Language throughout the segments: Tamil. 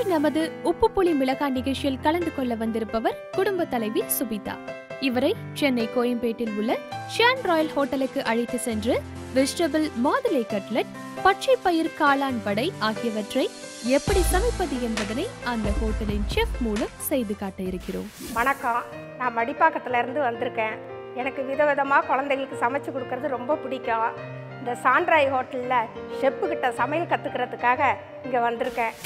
இன்று நமது உப்பு புளி மிளகாய் நிகழ்ச்சியில் கலந்து கொள்ள வந்திருப்பவர் குடும்ப தலைவி சுபிதா இவரை சென்னை கோயம்பேட்டில் உள்ள ஷான் ராயல் ஹோட்டலுக்கு அழைத்து சென்று வெஜிடபிள் மாதுளை கட்லட் பச்சை பயிர் காளான் வடை ஆகியவற்றை எப்படி சமைப்பது என்பதனை அந்த ஹோட்டலின் செஃப் மூலம் செய்து காட்ட இருக்கிறோம் வணக்கம் நான் மடிப்பாக்கத்துல இருந்து வந்திருக்கேன் எனக்கு விதவிதமாக குழந்தைங்களுக்கு சமைச்சு கொடுக்கறது ரொம்ப பிடிக்கும் இந்த சாண்ட்ராய் ஹோட்டலில் ஷெப்பு கிட்ட சமையல் கற்றுக்கிறதுக்காக இங்கே வந்திருக்கேன்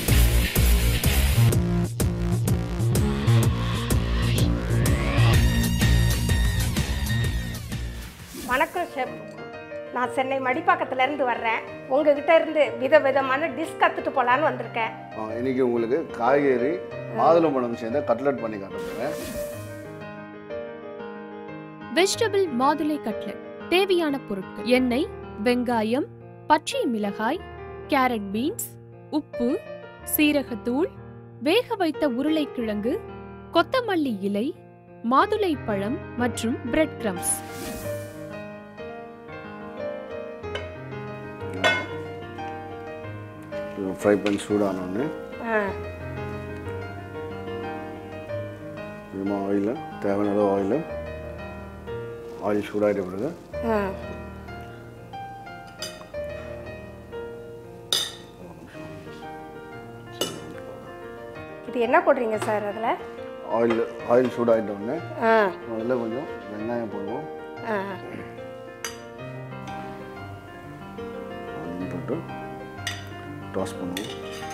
வணக்கம் ஷெப் நான் சென்னை மடிப்பாக்கத்துல இருந்து வர்றேன் உங்ககிட்ட இருந்து விதவிதமான டிஷ் கற்றுட்டு போகலான்னு வந்திருக்கேன் ஆ, இன்னைக்கு உங்களுக்கு காய்கறி மாதுளம்பழம் சேர்ந்த கட்லட் பண்ணி காட்ட போகிறேன் வெஜிடபிள் மாதுளை கட்லட் தேவையான பொருட்கள் எண்ணெய் வெங்காயம் பச்சை மிளகாய் கேரட் பீன்ஸ் உப்பு சீரகத்தூள் வேக வைத்த உருளைக்கிழங்கு கொத்தமல்லி இலை மாதுளை பழம் மற்றும் பிரெட் கிரம்ஸ் ஃப்ரை பண்ணி சூடானோன்னு ஆ கொஞ்சமாக ஆயில் தேவையான அளவு ஆயில் ஆயில் சூடாகிட்ட பிறகு ஆ இது என்ன போடுறீங்க சார் அதில் ஆயில் ஆயில் சூடாகிட்ட உடனே ஆ அதில் கொஞ்சம் வெங்காயம் போடுவோம் ஆ ஆனியன் போட்டு டாஸ் பண்ணுவோம்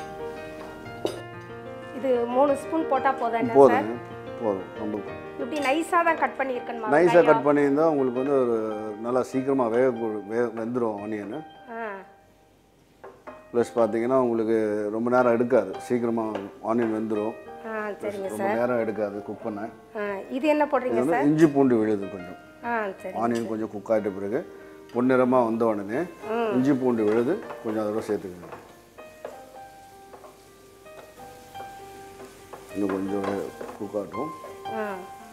இது மூணு ஸ்பூன் போட்டால் போதும் என்ன சார் போதுங்க போதும் நம்ம இப்படி நைஸாக தான் கட் பண்ணியிருக்கணுமா நைஸாக வெங்காயம்? கட் பண்ணியிருந்தால் உங்களுக்கு வந்து ஒரு நல்லா சீக்கிரமாக வேக கூ- வே வெந்துடும் ஆனியன் ஆ ப்ளஸ் பார்த்தீங்கன்னா உங்களுக்கு ரொம்ப நேரம் எடுக்காது சீக்கிரமாக ஆனியன் வெந்துடும் ஆ சரிங்க ரொம்ப சார் நேரம் எடுக்காது குக் பண்ண ஆ இது என்ன இது போடுறீங்க வந்து சார் இஞ்சி பூண்டு விழுது கொஞ்சம் ஆ சரி ஆனியன் கொஞ்சம் குக் ஆகிட்ட பிறகு பொன்னிறமாக வந்த உடனே இஞ்சி பூண்டு விழுது கொஞ்சம் அதோட சேர்த்துக்கணும் இன்னும் கொஞ்சம் குக் ஆகட்டும் ஆ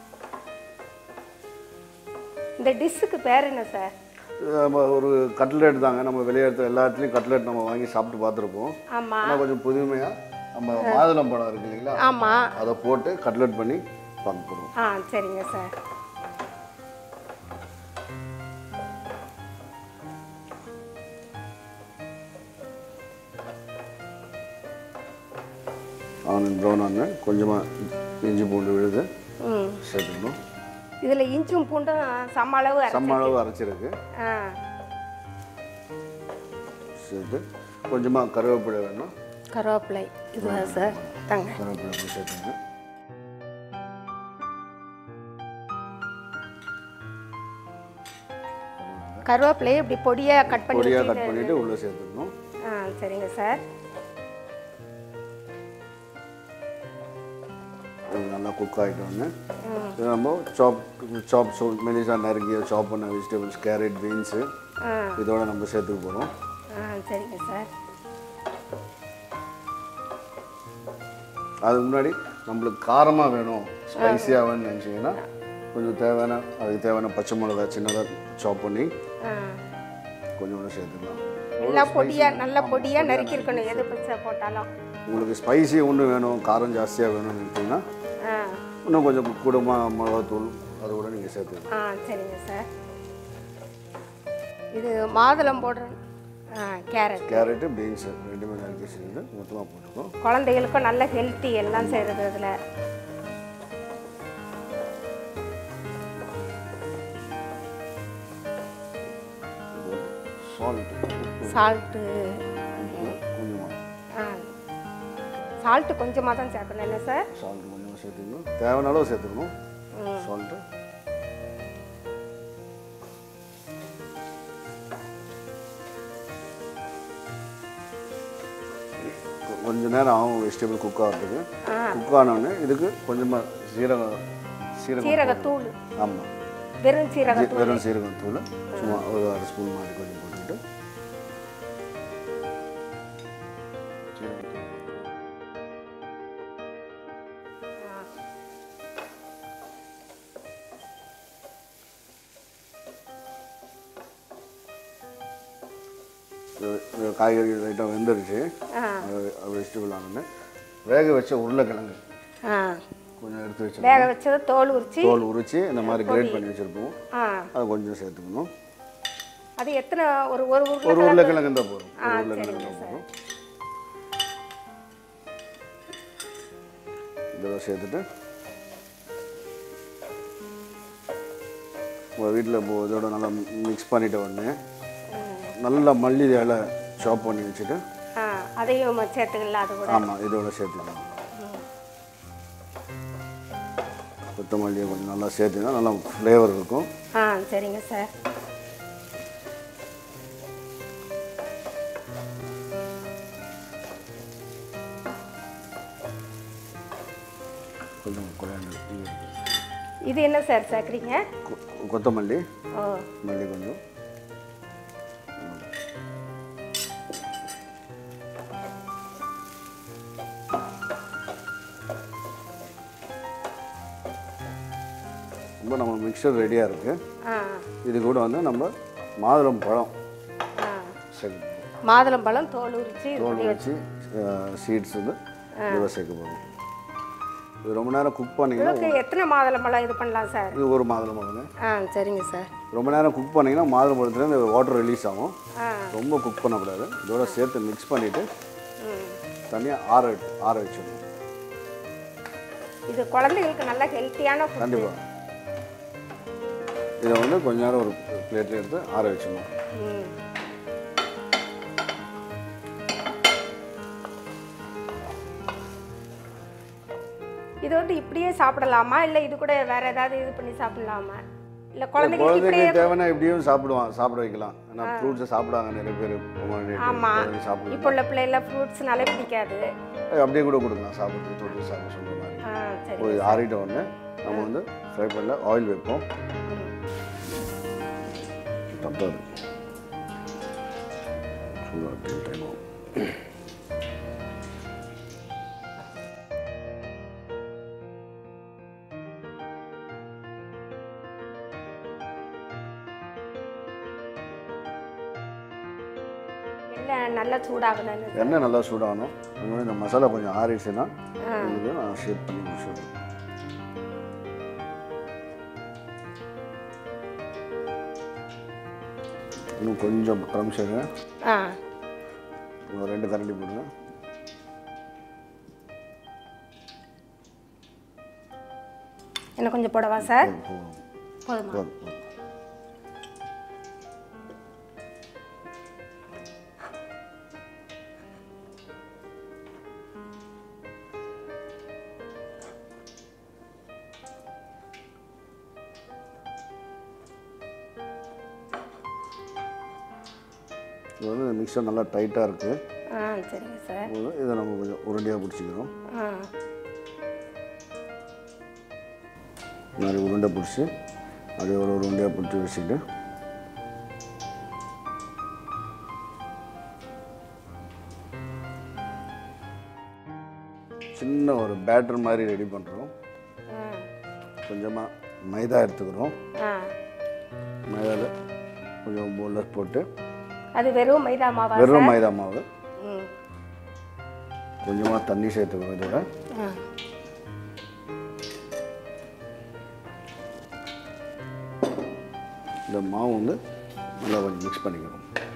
இந்த டிஷ்ஷுக்கு பேர் என்ன சார் இது நம்ம ஒரு கட்லெட் தாங்க நம்ம வெளியேற்ற எல்லா இடத்துலையும் கட்லெட் நம்ம வாங்கி சாப்பிட்டு பார்த்துருப்போம் ஆமாம் ஆனால் கொஞ்சம் புதுமையாக நம்ம மாதுளம்பழம் இருக்கு இல்லைங்களா ஆமாம் அதை போட்டு கட்லெட் பண்ணி பார்க்க போகிறோம் ஆ சரிங்க சார் ஆனியன் ப்ரௌன் ஆன கொஞ்சமாக இஞ்சி பூண்டு விழுது ம் சேர்த்துக்கணும் இதில் இஞ்சும் பூண்டும் சம அளவு அரை- சம்ம அளவு அரைச்சிருக்கு ஆ சேர்த்து கொஞ்சமாக கருவேப்பிலை வேணும் கருவேப்பிலை இதுவா சார் தாங்க கருவேப்பிலை போய் சேர்த்துங்க கருவேப்பிலையை இப்படி பொடியாக கட் பண்ணி பொடியாக வச்சுட்டு- கட் பண்ணிவிட்டு உள்ளே சேர்த்துக்கணும் ஆ சரிங்க சார் இது நல்லா குக் ஆகிட்டோன்னு இது நம்ம சாப் சாப் சோ மெலிசா நறுக்கிய சாப் பண்ண வெஜிடபிள்ஸ் கேரட் பீன்ஸு ஆ இதோட நம்ம சேர்த்துக்க போகிறோம் ஆ சரிங்க சார் அதுக்கு முன்னாடி நம்மளுக்கு காரமாக வேணும் ஸ்பைசியாக வேணும்னு நினச்சிங்கன்னா கொஞ்சம் தேவையான அதுக்கு தேவையான பச்சை மிளகா சின்னதாக சாப் பண்ணி ஆ கொஞ்சோண்டு சேர்த்துக்கலாம் நல்லா பொடியாக நல்லா பொடியாக நறுக்கியிருக்கணும் எது பச்சை போட்டாலும் உங்களுக்கு ஸ்பைசி ஒன்று வேணும் காரம் ஜாஸ்தியாக வேணும்னு நினைச்சிங்கன்னா ஆ இன்னும் கொஞ்சம் கூடமாக மிளகாத்தூள் அது கூட நீங்கள் சேர்த்துக்கலாம் ஆ சரிங்க சார் இது மாதுளம் போடுற ஆ கேரட் கேரட்டு பீன்ஸு ரெண்டுமே நறுக்கி சேர்ந்து மொத்தமாக போட்டுக்கோம் குழந்தைகளுக்கும் நல்ல ஹெல்த்தி எல்லாம் செய்கிறது இதில் சால்ட் சால்ட்டு கொஞ்சமாக ஆ சால்ட்டு கொஞ்சமாக தான் சேர்க்கணும் என்ன சார் சால்ட் கொஞ்சமாக சேர்த்துக்கணும் தேவையான அளவு சேர்த்துக்கணும் சால்ட்டு கொஞ்ச நேரம் ஆகும் வெஜிடபிள் குக் ஆகிறதுக்கு ஆ குக் ஆனோடனே இதுக்கு கொஞ்சமாக சீரகம் சீரகம் சீரகத்தூள் ஆமாம் வெறும் சீரகத்தூள் வெறும் சீரகம் தூள் சும்மா ஒரு அரை ஸ்பூன் மாதிரி கொஞ்சம் போட்டுக்கிட்டு சீரகத்தூள். இது- இது காய்கறி லைட்டாக வெந்துருச்சு ஆ வெஜிடபிள் ஆனோடனே வேக வச்ச உருளைக்கிழங்கு ஆ கொஞ்சம் எடுத்து வச்சிருக்கோம் வேக வச்சதை தோல் உரிச்சு தோல் உரிச்சு இந்த மாதிரி கிரேட் பண்ணி வச்சுருப்போம் ஆ அதை கொஞ்சம் சேர்த்துக்கணும் அது எத்தனை ஒரு ஒரு ஒரு உருளைக்கிழங்கு உருளைக்கிழங்கு தான் போதும் ஆ, ஒரு உருளைக்கிழங்கு சரிங்க தான் போதும் இதெல்லாம் சேர்த்துட்டு உங்கள் வீட்டில் இப்போ இதோட நல்லா மிக்ஸ் பண்ணிட்ட உடனே நல்லா மல்லி இலை சாப் பண்ணி வச்சுட்டு ஆ அதையும் சேர்த்துக்கலாம் அது கூட ஆமாம் இதோட சேர்த்துக்கலாம் கொத்தமல்லியை கொஞ்சம் நல்லா சேர்த்துனா நல்லா ஃப்ளேவர் இருக்கும் ஆ சரிங்க சார் கொஞ்சம் குறையாண்டு இது என்ன சார் சேர்க்குறீங்க கொ- கொத்தமல்லி ஓ மல்லி கொஞ்சம் ரொம்ப நம்ம மிக்சர் ரெடியாக இருக்குது ஆ இது கூட வந்து நம்ம மாதுளம் பழம் ஆ சேர்க்க மாதுளம்பழம் தோல் உரிச்சு இது தோல் வச்சு சீட்ஸ் வந்து இதில் சேர்க்க போகிறோம் இது ரொம்ப நேரம் குக் பண்ணிங்கன்னா இதுக்கு எத்தனை மாதுளம்பழம் இது பண்ணலாம் சார் இது ஒரு மாதுளம் பழங்க ஆ சரிங்க சார் ரொம்ப நேரம் குக் பண்ணிங்கன்னா மாதுளம் பழத்துலேருந்து வாட்டர் ரிலீஸ் ஆகும் ஆ ரொம்ப குக் பண்ணக்கூடாது இதோட சேர்த்து மிக்ஸ் பண்ணிவிட்டு ம் தனியாக ஆற விட்டு ஆற வச்சிடணும் இது குழந்தைகளுக்கு நல்ல ஹெல்த்தியான ஃபுட் கண்டிப்பாக இதை வந்து கொஞ்ச நேரம் ஒரு பிளேட்டில் எடுத்து ஆற வச்சிடணும் ம் இது வந்து இப்படியே சாப்பிடலாமா இல்லை இது கூட வேற ஏதாவது இது பண்ணி சாப்பிடலாமா இல்லை குழந்தைங்களுக்கு குழந்தைங்க இப்படியே தேவைன்னா இப்படியும் சாப்பிடுவான் சாப்பிட வைக்கலாம் ஏன்னா ஃப்ரூட்ஸை சாப்பிடுவாங்க நிறைய பேர் ஆமா குழந்தைங்க சாப்பிடுவாங்க இப்போ உள்ள பிள்ளைல ஃப்ரூட்ஸ்னாலே பிடிக்காது அப்படியே கூட கொடுக்கலாம் சாப்பிட்டு தொட்டு சாப்பிட சொல்கிற மாதிரி ஆ சரி இப்போ இது ஆறிட்ட உடனே நம்ம வந்து ஃப்ரை பண்ணல ஆயில் வைப்போம் தப்பாது சூடாக டைம் ஆகும் எண்ணெய் நல்லா சூடாகுதுன்னு எண்ணெய் நல்லா சூடாகணும் அது மாதிரி இந்த மசாலா கொஞ்சம் ஆறிடுச்சுன்னா உங்களுக்கு நான் ஷேப் பண்ணி முடிச்சிடுறேன் இன்னும் கொஞ்சம் க்ரம் சேருங்க ஆ இன்னும் ரெண்டு கரண்டி போடுங்க என்ன கொஞ்சம் போடவா சார் போதும், போதுமா போதும், போதும். இது வந்து மிக்சர் நல்லா டைட்டாக இருக்குது ஆ சரிங்க சார் இதை நம்ம கொஞ்சம் உருண்டையாக பிடிச்சிக்கிறோம் ஆ இந்த மாதிரி உருண்டை பிடிச்சி அப்படியே ஒரு ஒரு உருண்டையாக பிடிச்சி வச்சுக்கிட்டு சின்ன ஒரு பேட்டர் மாதிரி ரெடி பண்ணுறோம் ஆ கொஞ்சமாக மைதா எடுத்துக்கிறோம் ஆ மைதாவில் கொஞ்சம் போல்டர் போட்டு அது வெறும் மைதா மாவா வெறும் மைதா மாவு ம் கொஞ்சமாக தண்ணி சேர்த்துக்கிறோம் இதோட ஆ இந்த மாவு வந்து நல்லா கொஞ்சம் மிக்ஸ் பண்ணிக்கிறோம்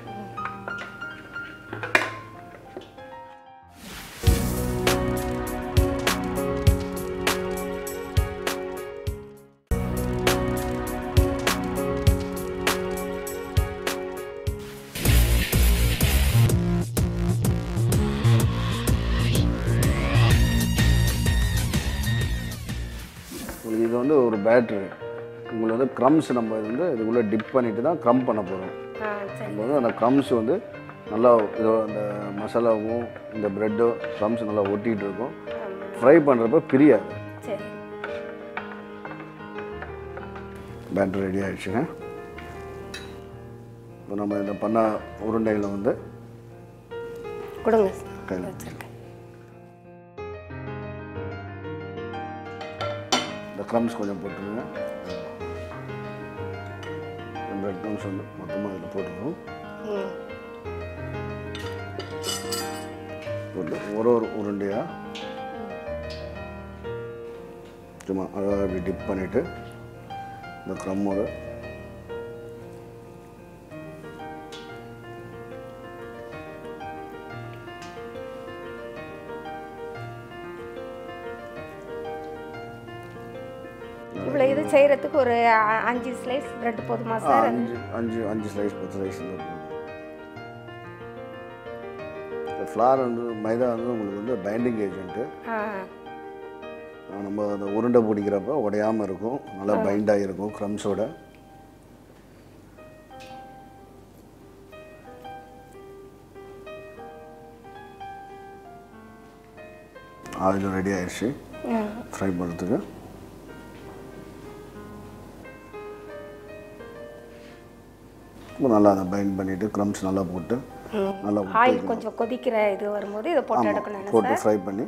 உங்களுக்கு இது வந்து ஒரு பேட்ரு உங்களுக்கு வந்து க்ரம்ஸ் நம்ம இது வந்து இதுக்குள்ளே டிப் பண்ணிட்டு தான் க்ரம் பண்ண போகிறோம் ஆ சரி நம்ம வந்து அந்த க்ரம்ஸ் வந்து நல்லா இதோ அந்த மசாலாவும் இந்த ப்ரெட்டும் க்ரம்ஸ் நல்லா ஒட்டிகிட்டு இருக்கும் ஃப்ரை பண்ணுறப்ப பிரியாது சரி பேட்டர் ரெடி ஆயிடுச்சுங்க இப்போ நம்ம இந்த பண்ண உருண்டைகளை வந்து கொடுங்க கையில் வச்சிருக்கேன் இந்த க்ரம்ஸ் கொஞ்சம் போட்டுருங்க இந்த பிரெட் க்ரம்ஸ் வந்து மொத்தமாக இதில் போட்டுருவோம் ம் போட்டு ஒரு ஒரு உருண்டையாக சும்மா அழகாக இப்படி டிப் பண்ணிவிட்டு இந்த க்ரம்மோட இவ்வளோ இது செய்கிறதுக்கு ஒரு அ- அஞ்சு ஸ்லைஸ் பிரெட் போதுமா ஆ, சார் அஞ்சு அஞ்சு அஞ்சு ஸ்லைஸ் பத்து ஸ்லைஸ் இந்த ஃப்ளார் வந்து மைதா வந்து உங்களுக்கு வந்து பைண்டிங் ஏஜென்ட்டு ஆ நம்ம அந்த உருண்டை பிடிக்கிறப்ப உடையாமல் இருக்கும் நல்லா பைண்ட் ஆகிருக்கும் க்ரம்ஸோட ஆயில் ரெடி ஆயிடுச்சு ம். ஃப்ரை பண்ணுறதுக்கு இப்போ நல்லா அதை பைண்ட் பண்ணிவிட்டு க்ரம்ஸ் நல்லா போட்டு நல்லா ஆயில் கொஞ்சம் கொதிக்கிற இது வரும்போது இதை போட்டு எடுக்கணும் என்ன போட்டு சார் ஃப்ரை பண்ணி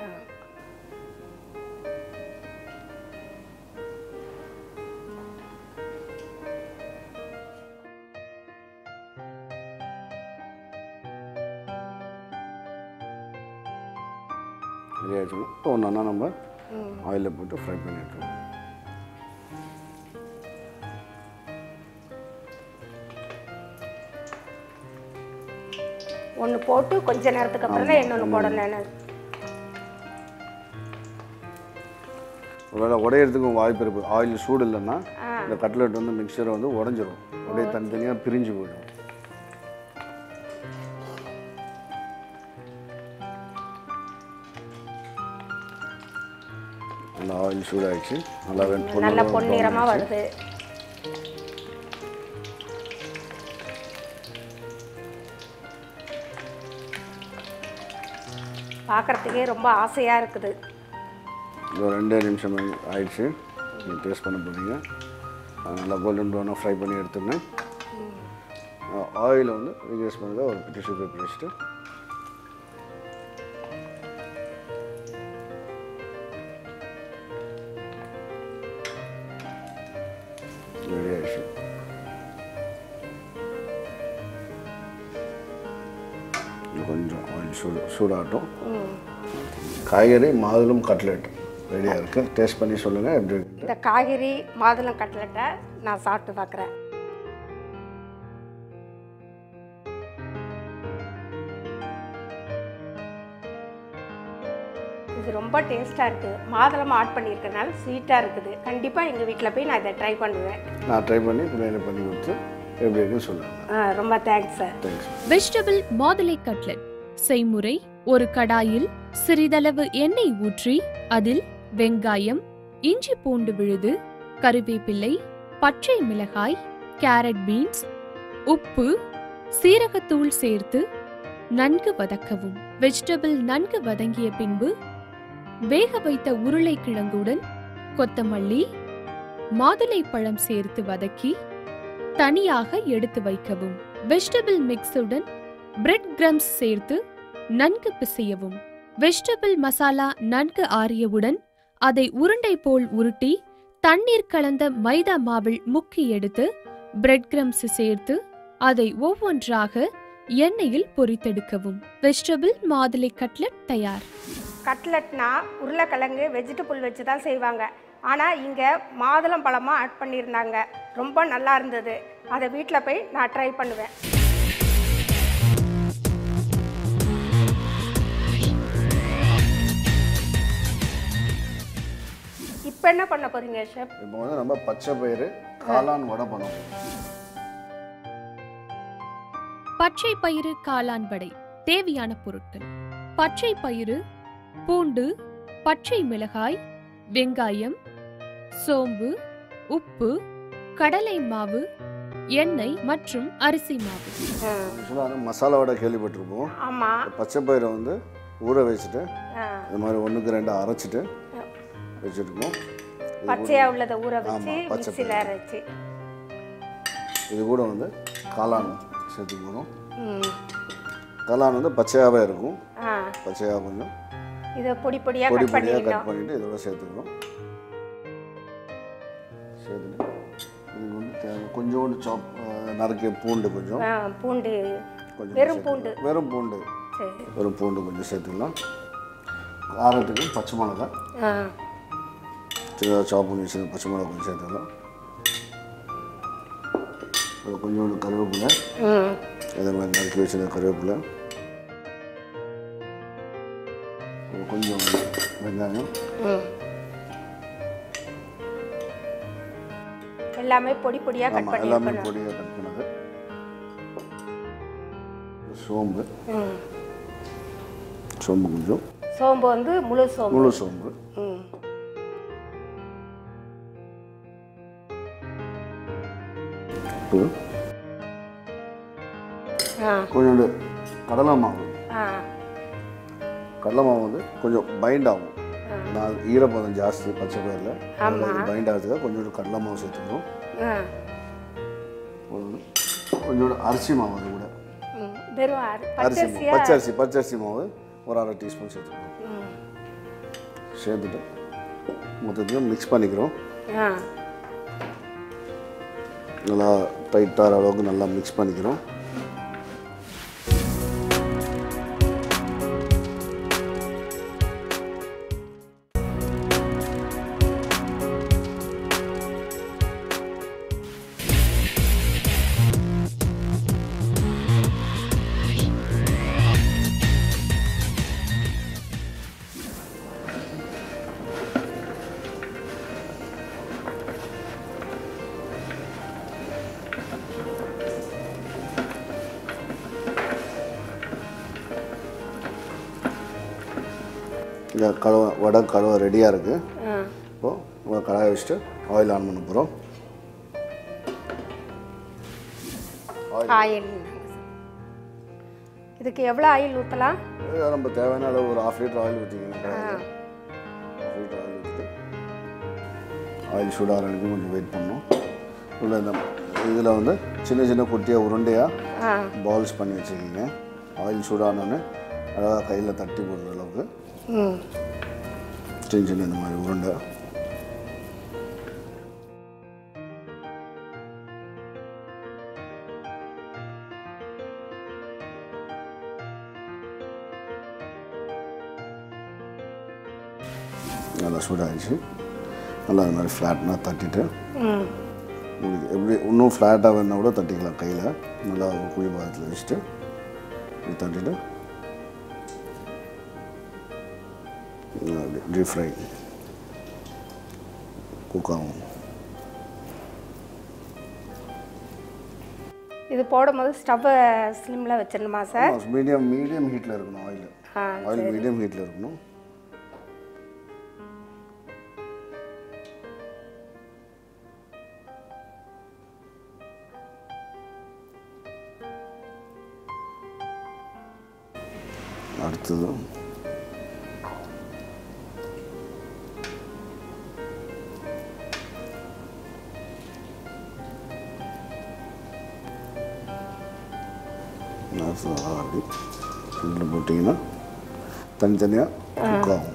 ரெடி ஆகிடுச்சு இப்போ ஒன்றா நம்ம ஆயிலில் போட்டு ஃப்ரை பண்ணிட்டுருவோம் ஒன்று போட்டு கொஞ்ச நேரத்துக்கு அப்புறம் தான் இன்னொன்று போடணும் என்ன ஒருவேளை உடையிறதுக்கும் வாய்ப்பு இருக்குது ஆயில் சூடு இல்லைன்னா இந்த கட்லெட் வந்து மிக்சரை வந்து உடஞ்சிரும் அப்படியே தனித்தனியாக பிரிஞ்சு போயிடும் நல்லா ஆயில் சூடாகிடுச்சு நல்லாவே நல்ல பொன்னிறமா பொன்னிறமாக brown வருது பார்க்குறதுக்கே ரொம்ப ஆசையாக இருக்குது இது ஒரு ரெண்டே நிமிஷம் ஆயிடுச்சு நீங்கள் டேஸ்ட் பண்ண போகிறீங்க நல்லா கோல்டன் ப்ரௌனாக ஃப்ரை பண்ணி எடுத்துருந்தேன் ஆயில் வந்து ரீகேஸ் பண்ணதை ஒரு டிஷ்யூ பேப்பர் வச்சுட்டு ரெடி ஆயிடுச்சு இது கொஞ்சம் ஆயில் சூடு சூடாகட்டும் காய்கறி மாதுளம் கட்லெட் ரெடியாக இருக்குது டேஸ்ட் பண்ணி சொல்லுங்கள் எப்படி இருக்கு இந்த காய்கறி மாதுளம் கட்லெட்டை நான் சாப்பிட்டு பார்க்குறேன் இது ரொம்ப டேஸ்ட்டாக இருக்குது மாதுளம் ஆட் பண்ணியிருக்கனால ஸ்வீட்டாக இருக்குது கண்டிப்பாக எங்கள் வீட்டில் போய் நான் இதை ட்ரை பண்ணுவேன் நான் ட்ரை பண்ணி பிரியாணி பண்ணி கொடுத்து எப்படி இருக்குன்னு சொல்லுங்கள் ஆ, ரொம்ப தேங்க்ஸ் சார் தேங்க்ஸ் வெஜிடபிள் மாதுளை கட்லெட் செய்முறை ஒரு கடாயில் சிறிதளவு எண்ணெய் ஊற்றி அதில் வெங்காயம் இஞ்சி பூண்டு விழுது கருவேப்பிலை பச்சை மிளகாய் கேரட் பீன்ஸ் உப்பு சீரகத்தூள் சேர்த்து நன்கு வதக்கவும் வெஜிடபிள் நன்கு வதங்கிய பின்பு வேக வைத்த உருளைக்கிழங்குடன் கொத்தமல்லி மாதுளை பழம் சேர்த்து வதக்கி தனியாக எடுத்து வைக்கவும் வெஜிடபிள் மிக்ஸுடன் பிரெட் கிரம்ஸ் சேர்த்து நன்கு பிசையவும் வெஜிடபிள் மசாலா நன்கு ஆறியவுடன் அதை உருண்டை போல் உருட்டி தண்ணீர் கலந்த மைதா மாவில் முக்கி எடுத்து பிரெட் கிரம்ஸ் சேர்த்து அதை ஒவ்வொன்றாக எண்ணெயில் பொரித்தெடுக்கவும் வெஜிடபிள் மாதுளை கட்லெட் தயார் கட்லெட்னா உருளைக்கிழங்கு வெஜிடபிள் வச்சு தான் செய்வாங்க ஆனால் இங்கே மாதுளம் பழமாக ஆட் பண்ணியிருந்தாங்க ரொம்ப நல்லா இருந்தது அதை வீட்டில் போய் நான் ட்ரை பண்ணுவேன் இப்போ என்ன பண்ண போறீங்க ஷெஃப் இப்போ வந்து நம்ம பச்சை பயிறு காளான் வடை பண்ணுவோம் பச்சை பயிறு காளான் வடை தேவையான பொருட்கள் பச்சை பயிறு பூண்டு பச்சை மிளகாய் வெங்காயம் சோம்பு உப்பு கடலை மாவு எண்ணெய் மற்றும் அரிசி மாவு ஆக்சுவலாக வந்து மசாலா வடை கேள்விப்பட்டிருப்போம் ஆமாம் இந்த பச்சை பயிரை வந்து ஊற வச்சுட்டு இது மாதிரி ஒன்றுக்கு ரெண்டு அரைச்சிட்டு வச்சுருக்கோம் பச்சையாக உள்ளதை ஊற வச்சு ஆமா, பச்சை மிக்சியில் அரைச்சி இது கூட வந்து காளான் சேர்த்துக்கணும் ம் காளான் வந்து பச்சையாகவே இருக்கும் ஆ பச்சையாக கொஞ்சம் இதை பொடி பொடியாக பொடி கட் பொடியாக பண்ணிடணும் கட் பண்ணிவிட்டு இதோட சேர்த்துக்கணும் சேர்த்துட்டு இதுக்கு வந்து தேவை கொஞ்சோண்டு சாப் நறுக்கிய பூண்டு கொஞ்சம் ஆ, பூண்டு கொஞ்சம் வெறும் சேர்த்துக்கலாம். பூண்டு வெறும் பூண்டு சரி வெறும் பூண்டு கொஞ்சம் சேர்த்துக்கலாம் காரத்துக்கு பச்சை மிளகாய் ஆ சின்னதாக சாப் பண்ணி வச்சு பச்சை மிளகா கொஞ்சம் சேர்த்துக்கலாம் அது கொஞ்சோண்டு கருவேப்பிலை ம் அதே மாதிரி நறுக்கி வச்சிருந்த கருவேப்பிலை ஒரு கொஞ்சம் வெங்காயம் ம் எல்லாமே பொடி பொடியாக கட் ஆமாம் எல்லாமே பண்ணியிருக்கணும் பொடியாக கட் பண்ணது சோம்பு ம் சோம்பு கொஞ்சம் சோம்பு வந்து முழு சோம்பு முழு சோம்பு ம் உப்பு ஆ கொஞ்சோண்டு கடலை மாவு ஆ கடலை மாவு வந்து கொஞ்சம் பைண்ட் ஆகும் நான் ஈரப்பதம் ஜாஸ்தி பச்சை பயிரில் பைண்ட் ஆகிறதுக்காக கொஞ்சோண்டு கடலை மாவு சேர்த்துக்கணும் ஆ ஒரு- கொஞ்சோண்டு அரிசி மாவு அது கூட ம் வெறும் அரி- அரிசி மாவு பச்சரிசியா பச்சரிசி பச்சரிசி மாவு ஒரு அரை டீஸ்பூன் சேர்த்துக்கணும் ம் சேர்த்துட்டு மொத்தத்தையும் மிக்ஸ் பண்ணிக்கிறோம் ஆ நல்லா டைட்டாகிற அளவுக்கு நல்லா மிக்ஸ் பண்ணிக்கிறோம் இந்த கழுவ வடை கழுவ ரெடியாக இருக்குது ஆ இப்போது கடாயை வச்சுட்டு ஆயில் ஆன் பண்ண போகிறோம் ஆயில் இதுக்கு எவ்வளோ ஆயில் ஊற்றலாம் நம்ம தேவையான அளவு ஒரு ஹாஃப் லிட்டர் ஆயில் ஊற்றிக்கணும் ஹாஃப் லிட்டர் ஆயில் ஊற்றிட்டு ஆயில் சூடாகிற வரைக்கும் கொஞ்சம் வெயிட் பண்ணணும் உள்ள இந்த இதில் வந்து சின்ன சின்ன குட்டியாக உருண்டையாக ஆ பால்ஸ் பண்ணி வச்சுக்கிங்க ஆயில் சூடானோடனே அழகாக கையில் தட்டி போடுற அளவுக்கு ம் சின்ன சின்ன இந்த மாதிரி உருண்டை நல்லா சூடாகிடுச்சு நல்லா அது மாதிரி ஃப்ளாட்னாக தட்டிட்டு ம் உங்களுக்கு எப்படி இன்னும் ஃப்ளாட்டாக வேணா கூட தட்டிக்கலாம் கையில் நல்லா ஒரு குழி பாகத்தில் வச்சுட்டு இப்படி தட்டிட்டு டீப் ஃப்ரை குக் ஆகும் இது போடும்போது ஸ்டவ்வை ஸ்லிம்மில் வச்சிடணுமா சார் மீடியம் மீடியம் ஹீட்டில் இருக்கணும் ஆயில் ஆ ஆயில் மீடியம் ஹீட்டில் இருக்கணும் அடுத்தது அடுத்தது அப்படி இதில் போட்டிங்கன்னா தனித்தனியாக குக் ஆகும்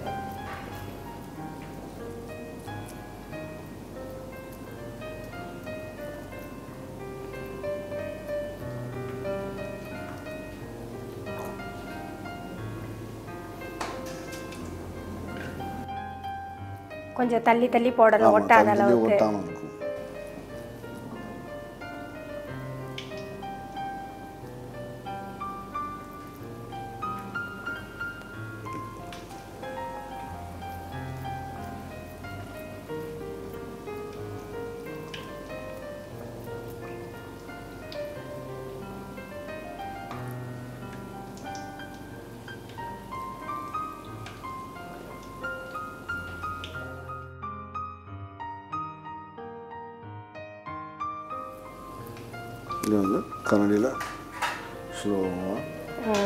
கொஞ்சம் தள்ளி தள்ளி போடணும் ஆமா, ஒட்டாத தனித்தனியா அளவுக்கு ஒட்டாமல் இருக்கும் இது வந்து கரண்டியில் ஸ்லோவாக ஆ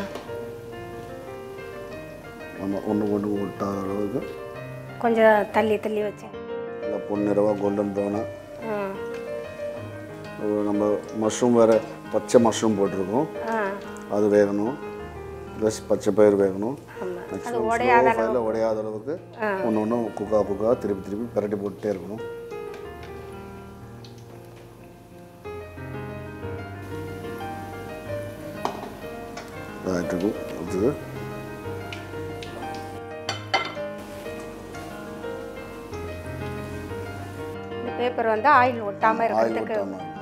நம்ம ஒன்று ஒன்று ஒட்டாத அளவுக்கு கொஞ்சம் தள்ளி தள்ளி வச்சேன் நல்லா பொன்னிறவாக கோல்டன் ப்ரௌனாக ஆ நம்ம மஷ்ரூம் வேறு பச்சை மஷ்ரூம் போட்டிருக்கோம் ஆ அது வேகணும் ப்ளஸ் பச்சை பயிர் வேகணும் ஆமாம் மேக்ஸிமம் ஸ்லோ ஃபயரில் உடையாத அளவுக்கு ஒன்று ஒன்று குக்கா குக்கா திருப்பி திருப்பி பிரட்டி போட்டுட்டே இருக்கணும் ஆகிட்டு இருக்கும் அடுத்தது பேப்பர் வந்து ஆயில் ஒட்டாமல் ஆயில் இருக்கிறதுக்கு ஊற்றாமல் இருக்கும்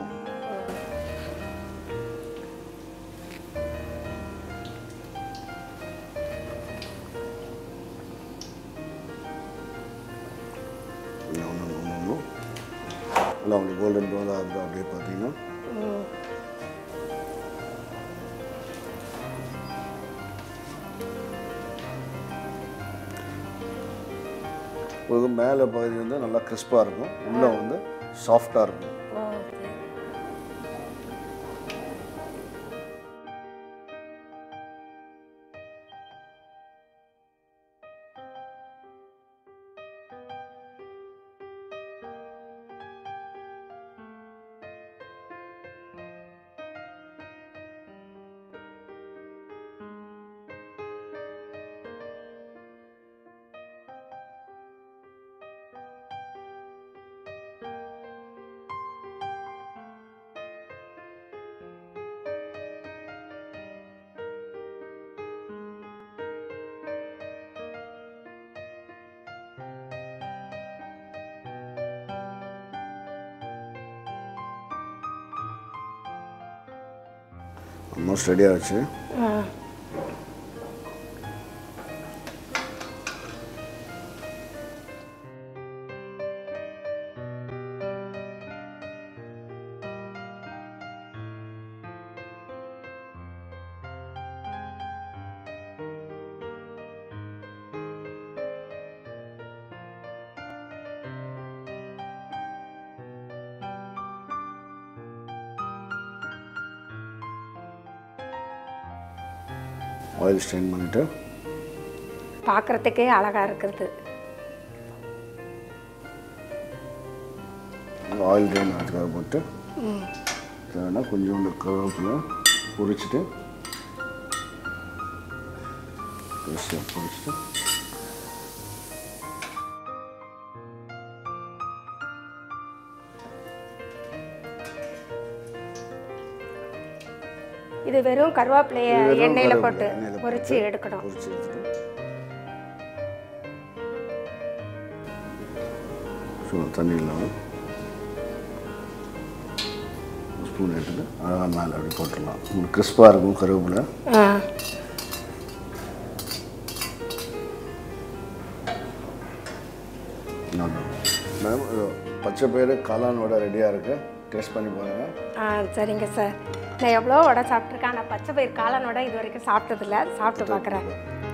ஒன்று ஒன்று ஒன்று நல்லா உங்களுக்கு கோல்டன் ப்ரௌன் ஆகுது அப்படியே பார்த்தீங்கன்னா ம். உங்களுக்கு மேலே பகுதி வந்து நல்லா கிறிஸ்பாக இருக்கும் உள்ளே வந்து சாஃப்டாக இருக்கும் ஓ சரி. ஆல்மோஸ்ட் ரெடி ஆச்சு ஆ ஆயில் ஸ்ட்ரெயின் பண்ணிவிட்டு பார்க்குறதுக்கே அழகாக இருக்கிறது ஆயில் ட்ரெயின் அதுக்காக போட்டு தேவைன்னா கொஞ்சோண்டு கருவேப்பிலை பொரிச்சிட்டு பெருசாக பொரிச்சிட்டு இது வெறும் கருவேப்பிலையை இது வெறும் எண்ணெயில் கருவேப்பிலை போட்டு எண்ணெயில பொரிச்சு போட்டு எடுக்கணும் பொரிச்சு எடுத்துட்டு ஸோ தண்ணி இல்லாமல் ஸ்பூன் எடுத்துட்டு அழகாக மேலே அப்படி போட்டுடலாம் உங்களுக்கு கிறிஸ்பாக இருக்கும் கருவேப்பிலை ஆ மேடம் பச்சை பயிறு காளான் வடை ரெடியாக இருக்குது டேஸ்ட் பண்ணி பாருங்கள் ஆ சரிங்க சார் நான் எவ்வளோ வடை சாப்பிட்ருக்கேன் ஆனால் பச்சை பயிர் காளான் வடை இது வரைக்கும் சாப்பிட்டதில்ல சாப்பிட்டு பார்க்குறேன்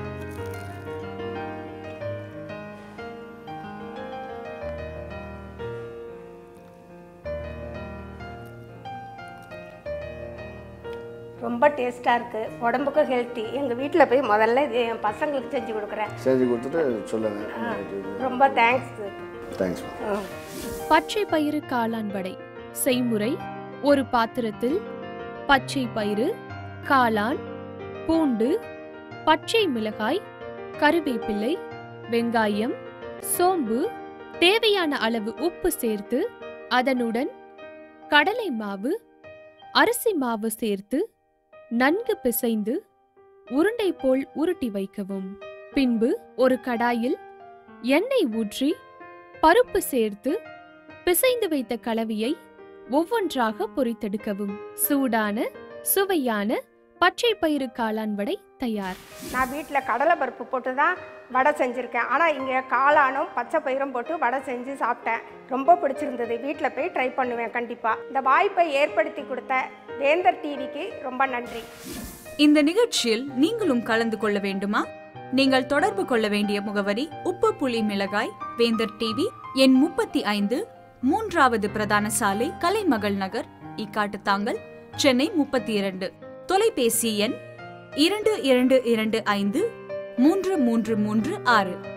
ரொம்ப டேஸ்ட்டாக இருக்குது உடம்புக்கும் ஹெல்த்தி எங்கள் வீட்டில் போய் முதல்ல இது என் பசங்களுக்கு செஞ்சு கொடுக்குறேன் செஞ்சு கொடுத்துட்டு சொல்லுங்கள் ரொம்ப தேங்க்ஸ் தேங்க்ஸ் பச்சை பயிறு காளான் வடை செய்முறை ஒரு பாத்திரத்தில் பச்சை பயிறு காளான் பூண்டு பச்சை மிளகாய் கருவேப்பிலை வெங்காயம் சோம்பு தேவையான அளவு உப்பு சேர்த்து அதனுடன் கடலை மாவு அரிசி மாவு சேர்த்து நன்கு பிசைந்து உருண்டை போல் உருட்டி வைக்கவும் பின்பு ஒரு கடாயில் எண்ணெய் ஊற்றி பருப்பு சேர்த்து பிசைந்து வைத்த கலவையை ஒவ்வொன்றாக பொரித்தெடுக்கவும் சூடான சுவையான பச்சை பயிறு காளான் வடை தயார் நான் வீட்டில் கடலை பருப்பு போட்டு தான் வடை செஞ்சுருக்கேன் ஆனால் இங்கே காளானும் பச்சை பயிரும் போட்டு வடை செஞ்சு சாப்பிட்டேன் ரொம்ப பிடிச்சிருந்தது வீட்டில் போய் ட்ரை பண்ணுவேன் கண்டிப்பாக இந்த வாய்ப்பை ஏற்படுத்தி கொடுத்த வேந்தர் டிவிக்கு ரொம்ப நன்றி இந்த நிகழ்ச்சியில் நீங்களும் கலந்து கொள்ள வேண்டுமா நீங்கள் தொடர்பு கொள்ள வேண்டிய முகவரி உப்பு புளி மிளகாய் வேந்தர் டிவி எண் முப்பத்தி ஐந்து மூன்றாவது பிரதான சாலை கலைமகள் நகர் இக்காட்டுத்தாங்கல் சென்னை முப்பத்தி இரண்டு தொலைபேசி எண் இரண்டு இரண்டு இரண்டு ஐந்து மூன்று மூன்று மூன்று ஆறு